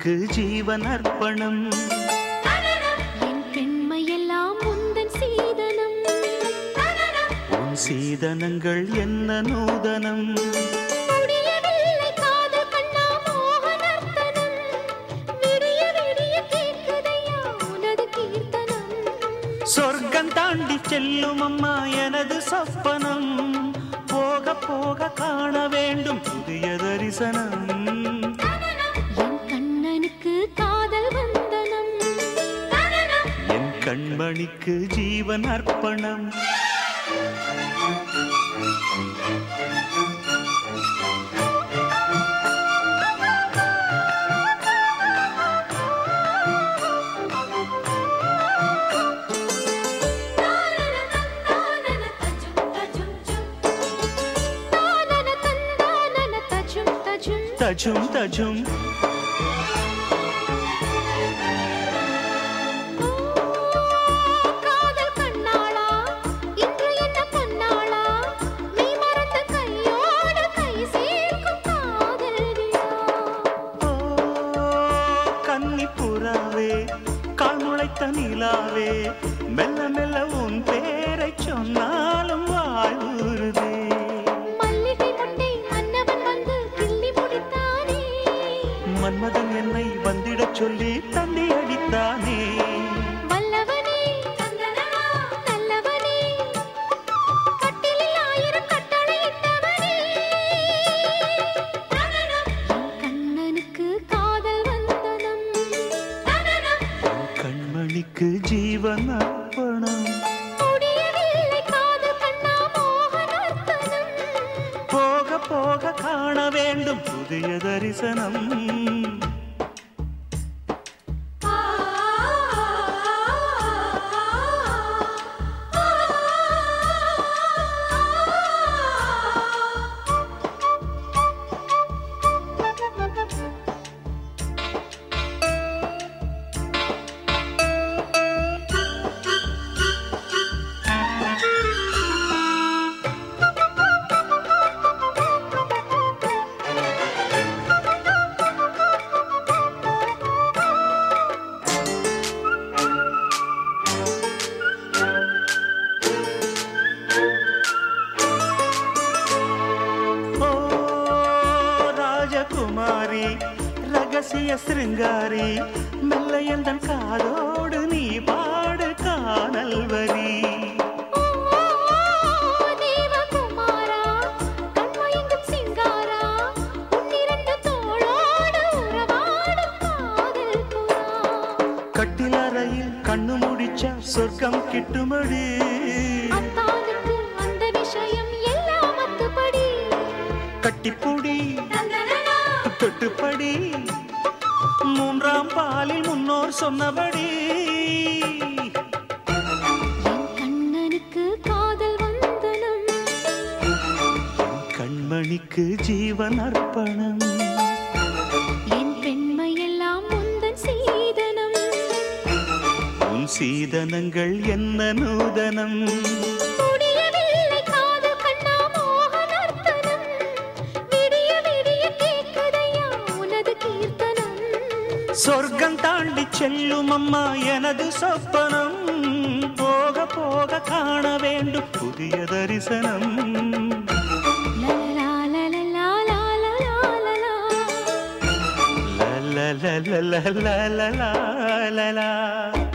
கண்ணனுக்கு ஜீவன் அர்ப்பணம் என் பெண்மையெல்லாம் முந்தன் சீதனம் உன் சீதனங்கள் என்ன நூதனம் முடியவில்லை காதல் கண்ணா மோகனர்த்தனம் விடிய விடிய கேட்குதையா உனது கீர்த்தனம் சொர்க்கம் தாண்டி செல்லும் அம்மா எனது சொப்பனம் போக போக காண வேண்டும் புதிய தரிசனம் என் கண்ணனுக்கு காதல் வந்தனம் என் கண்மணிக்கு ஜீவன் அர்ப்பணம் தானன தந்தானன தஜும் தஜும் தஜும் தஜும் ஓ, காதல் கண்ணாளா இன்று என்ன பொன்னாளா நீ மறந்த கையோடு கை சேர்க்கும் காதல் விழா ஓ கன்னி புறாவே கால் முளைத்த நிலாவே மெல்ல மெல்ல உன் பேரை சொன்னாலும் வாழ்வுறுதே மல்லிகை முட்டை மன்னவன் வந்து கிள்ளி முடித்தானே மன்மதன் என்னை வந்திடச் சொல்லி தந்தி அடித்தானே வல்லவனே நல்லவனே கட்டிலில் ஆயிரம் கட்டளையிட்டவனே என் கண்ணனுக்கு காதல் வந்தனம் கண்மணிக்கு ஜீவன் அர்ப்பணம் முடியவில்லை காதல் கண்ணா மோகனர்த்தனம் போக போக காண வேண்டும் புதிய தரிசனம் ஓ ராஜகுமாரி ரகசிய சிருங்காரி மெல்ல எந்தன் காதோடு நீ பாடு காணல் வரி ஓ தேவகுமாரா கண்மயங்கும் சிங்காரா உன்னிரண்டு தோளோடு உறவாடும் காதல் புறா கட்டிலறையில் கண்ணு முடிச்ச சொர்க்கம் கிட்டுமடி அத்தானுக்கு அந்த விஷயம் எல்லாம் அத்துப்படி கட்டிப்புடி தொட்டுப்படி மூன்றாம் பாலில் முன்னோர் சொன்னபடி என் கண்ணனுக்கு காதல் வந்தனம் கண்மணிக்கு ஜீவன் அர்ப்பணம் என் பெண்மையெல்லாம் முந்தன் சீதனம் உன் சீதனங்கள் என்ன நூதனம் முடியவில்லை காதல் கண்ணா மோகனர்த்தனம் விடிய விடிய கேட்குதையா உனது கீர்த்தனம் சொர்க்கம் தாண்டி செல்லும் அம்மா எனது சொப்பனம் போக போக காண வேண்டும் புதிய தரிசனம் லலலா லலலா லாலலா லலா. la la la la la la la la la